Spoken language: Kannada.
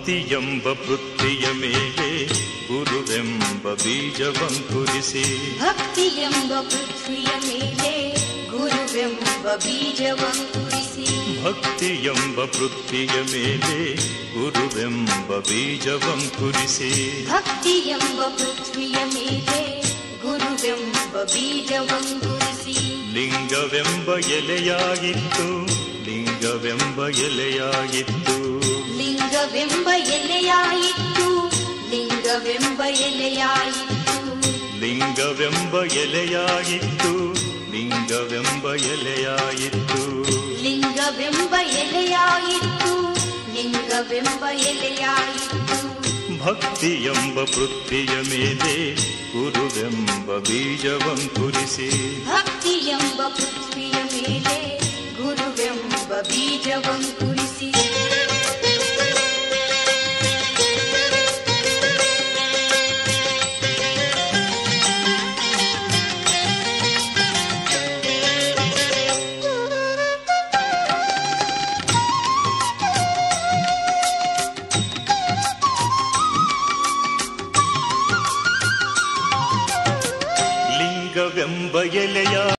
ಭಕ್ತಿಯೆಂಬ ಪೃಥ್ವಿಯ ಮೇಲೆ ಗುರುವೆಂಬ ಬೀಜವಂಕುರಿಸಿ ಭಕ್ತಿಯೆಂಬ ಪೃಥ್ವಿಯ ಮೇಲೆ ಗುರುವೆಂಬ ಬೀಜವಂಕುರಿಸಿ ಭಕ್ತಿಯೆಂಬ ಪೃಥ್ವಿಯ ಮೇಲೆ ಗುರುವೆಂಬ ಬೀಜವಂಕುರಿಸಿ ಭಕ್ತಿಯೆಂಬ ಪೃಥ್ವಿಯ ಮೇಲೆ ಗುರುವೆಂಬ ಬೀಜವಂಕುರಿಸಿ ಲಿಂಗವೆಂಬ ಎಲೆಯಾಗಿತ್ತು ಲಿಂಗವೆಂಬ ಎಲೆಯಾಗಿತ್ತು ಲಿಂಗವೆಂಬ ಎಲೆಯಾಯಿತು ಲಿಂಗವೆಂಬ ಎಲೆಯಾಯಿತು ಲಿಂಗವೆಂಬ ಎಲೆಯಾಗಿತ್ತು ಲಿಂಗವೆಂಬ ಎಲೆಯಾಯಿತ್ತು ಲಿಂಗವೆಂಬ ಎಲೆಯಾಯಿತು ಲಿಂಗವೆಂಬ ಎಲೆಯಾಯಿತು ಭಕ್ತಿಯೆಂಬ ಪೃಥ್ವಿಯ ಮೇಲೆ ಗುರುವೆಂಬ ಬೀಜವಂಕುರಿಸಿ ಭಕ್ತಿ